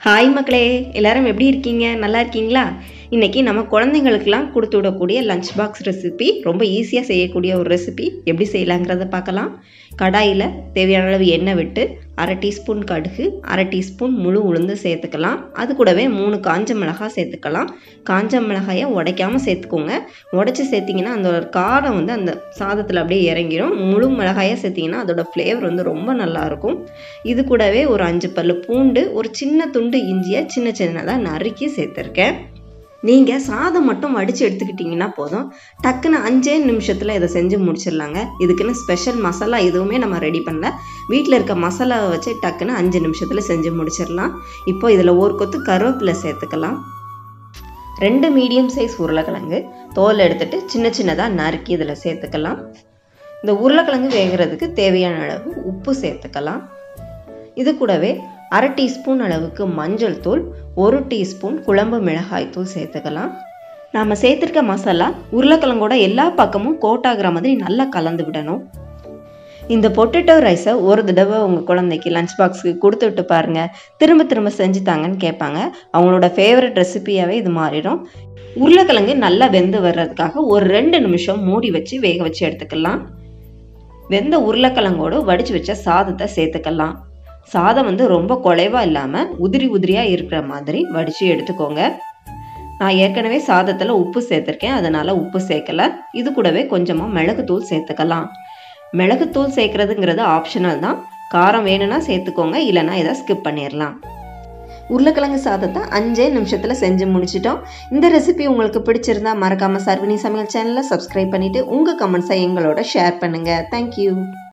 hi மக்களே எல்லாரும் எப்படி இருக்கீங்க நல்லா இருக்கீங்களா இன்றைக்கி நம்ம குழந்தைங்களுக்கெல்லாம் கொடுத்து விடக்கூடிய லஞ்ச் பாக்ஸ் ரெசிபி ரொம்ப ஈஸியாக செய்யக்கூடிய ஒரு ரெசிபி எப்படி செய்யலாங்கிறத பார்க்கலாம் கடாயில் தேவையான அளவு எண்ணெய் விட்டு அரை டீஸ்பூன் கடுகு அரை டீஸ்பூன் முழு உளுந்து சேர்த்துக்கலாம் அது கூடவே மூணு காஞ்ச மிளகாய் சேர்த்துக்கலாம் காஞ்ச மிளகாயை உடைக்காமல் சேர்த்துக்கோங்க உடச்சி சேர்த்திங்கன்னா அந்த ஒரு காரம் வந்து அந்த சாதத்தில் அப்படியே இறங்கிடும் முழு மிளகாயை சேர்த்திங்கன்னா அதோட ஃப்ளேவர் வந்து ரொம்ப நல்லாயிருக்கும் இது கூடவே ஒரு அஞ்சு பல்லு பூண்டு ஒரு சின்ன துண்டு இஞ்சியை சின்ன சின்னதாக நறுக்கி சேர்த்துருக்கேன் நீங்கள் சாதம் மட்டும் வடித்து எடுத்துக்கிட்டிங்கன்னா போதும் டக்குன்னு அஞ்சே நிமிஷத்தில் இதை செஞ்சு முடிச்சிடலாங்க இதுக்குன்னு ஸ்பெஷல் மசாலா எதுவுமே நம்ம ரெடி பண்ணல வீட்டில் இருக்க மசாலாவை வச்சு டக்குன்னு அஞ்சு நிமிஷத்தில் செஞ்சு முடிச்சிடலாம் இப்போ இதில் ஒரு கொத்து கருவேப்பிலை சேர்த்துக்கலாம் ரெண்டு மீடியம் சைஸ் உருளைக்கிழங்கு தோல் எடுத்துட்டு சின்ன சின்னதாக நறுக்கி இதில் சேர்த்துக்கலாம் இந்த உருளைக்கிழங்கு வேகிறதுக்கு தேவையான அளவு உப்பு சேர்த்துக்கலாம் இது கூடவே அரை டீஸ்பூன் அளவுக்கு மஞ்சள் தூள் ஒரு டீஸ்பூன் குழம்பு மிளகாய் தூள் சேர்த்துக்கலாம் நாம் சேர்த்துருக்க மசாலா உருளைக்கிழங்கோட எல்லா பக்கமும் கோட்டாகிற மாதிரி நல்லா கலந்து விடணும் இந்த பொட்டேட்டோ ரைஸை ஒரு தடவை உங்கள் குழந்தைக்கு லஞ்ச் பாக்ஸுக்கு கொடுத்து விட்டு பாருங்கள் திரும்ப திரும்ப செஞ்சு தாங்கன்னு கேட்பாங்க அவங்களோட ஃபேவரட் ரெசிபியாகவே இது மாறிடும் உருளைக்கிழங்கு நல்லா வெந்து வர்றதுக்காக ஒரு ரெண்டு நிமிஷம் மூடி வச்சு வேக வச்சு எடுத்துக்கலாம் வெந்த உருளைக்கிழங்கோடு வடித்து வச்ச சாதத்தை சேர்த்துக்கலாம் சாதம் வந்து ரொம்ப குலைவாக இல்லாமல் உதிரி உதிரியாக இருக்கிற மாதிரி வடித்து எடுத்துக்கோங்க நான் ஏற்கனவே சாதத்தில் உப்பு சேர்த்துருக்கேன் அதனால் உப்பு சேர்க்கலை இது கூடவே கொஞ்சமாக மிளகுத்தூள் சேர்த்துக்கலாம் மிளகுத்தூள் சேர்க்குறதுங்கிறது ஆப்ஷனல் தான் காரம் வேணும்னா சேர்த்துக்கோங்க இல்லைனா இதை ஸ்கிப் பண்ணிடலாம் உருளைக்கிழங்கு சாதத்தை அஞ்சே நிமிஷத்தில் செஞ்சு முடிச்சிட்டோம் இந்த ரெசிபி உங்களுக்கு பிடிச்சிருந்தா மறக்காமல் சர்வினி சமையல் சேனலை சப்ஸ்கிரைப் பண்ணிவிட்டு உங்கள் கமெண்ட்ஸை எங்களோட ஷேர் பண்ணுங்கள் தேங்க்யூ